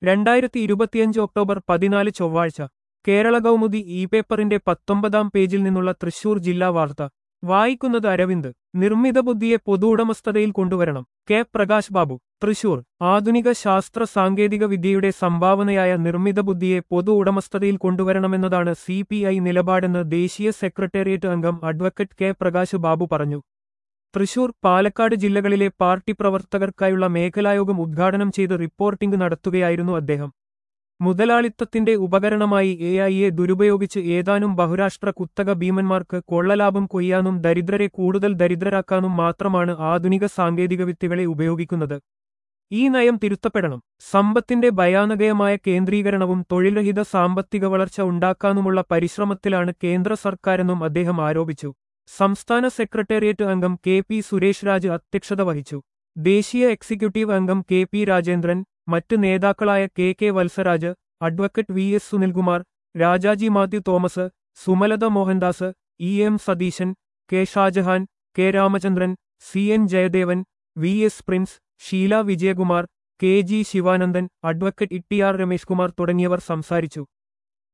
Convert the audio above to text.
രണ്ടായിരത്തി ഇരുപത്തിയഞ്ച് ഒക്ടോബർ പതിനാല് ചൊവ്വാഴ്ച കേരള കൗമുദി ഇ പേപ്പറിന്റെ പത്തൊമ്പതാം പേജിൽ നിന്നുള്ള തൃശൂർ ജില്ലാ വാർത്ത വായിക്കുന്നത് അരവിന്ദ് നിർമ്മിത ബുദ്ധിയെ പൊതു ഉടമസ്ഥതയിൽ കൊണ്ടുവരണം കെ പ്രകാശ് ബാബു തൃശൂർ ആധുനിക ശാസ്ത്ര സാങ്കേതിക വിദ്യയുടെ സംഭാവനയായ നിർമ്മിത ബുദ്ധിയെ പൊതു ഉടമസ്ഥതയിൽ കൊണ്ടുവരണമെന്നതാണ് സി പി ഐ നിലപാടെന്ന് ദേശീയ സെക്രട്ടേറിയറ്റ് അംഗം അഡ്വക്കേറ്റ് കെ പ്രകാശ് ബാബു പറഞ്ഞു തൃശൂർ പാലക്കാട് ജില്ലകളിലെ പാർട്ടി പ്രവർത്തകർക്കായുള്ള മേഖലായോഗം ഉദ്ഘാടനം ചെയ്ത് റിപ്പോർട്ടിംഗ് നടത്തുകയായിരുന്നു അദ്ദേഹം മുതലാളിത്തത്തിന്റെ ഉപകരണമായി എ ഐയെ ദുരുപയോഗിച്ച് ഏതാനും ബഹുരാഷ്ട്ര കുത്തക ഭീമന്മാർക്ക് കൊള്ളലാഭം കൊയ്യാനും ദരിദ്രരെ കൂടുതൽ ദരിദ്രരാക്കാനും മാത്രമാണ് ആധുനിക സാങ്കേതികവിദ്യകളെ ഉപയോഗിക്കുന്നത് ഈ നയം തിരുത്തപ്പെടണം സമ്പത്തിന്റെ ഭയാനകയമായ കേന്ദ്രീകരണവും തൊഴിൽരഹിത സാമ്പത്തിക വളർച്ച ഉണ്ടാക്കാനുമുള്ള പരിശ്രമത്തിലാണ് കേന്ദ്ര സർക്കാരെന്നും അദ്ദേഹം ആരോപിച്ചു സംസ്ഥാന സെക്രട്ടേറിയറ്റ് അംഗം കെ പി സുരേഷ് രാജ് അധ്യക്ഷത വഹിച്ചു ദേശീയ എക്സിക്യൂട്ടീവ് അംഗം കെ പി രാജേന്ദ്രൻ മറ്റ് നേതാക്കളായ K K Valsaraj advocate V S Sunilkumar Rajaji Mathew Thomas Sumalatha Mohandas E M Satheesan K Shajahan K Ramachandran C N Jayadevan V S Prince Sheela Vijayakumar K G Sivanandan advocate E T R Ramesh Kumar തുടങ്ങിയവർ സംസാരിച്ചു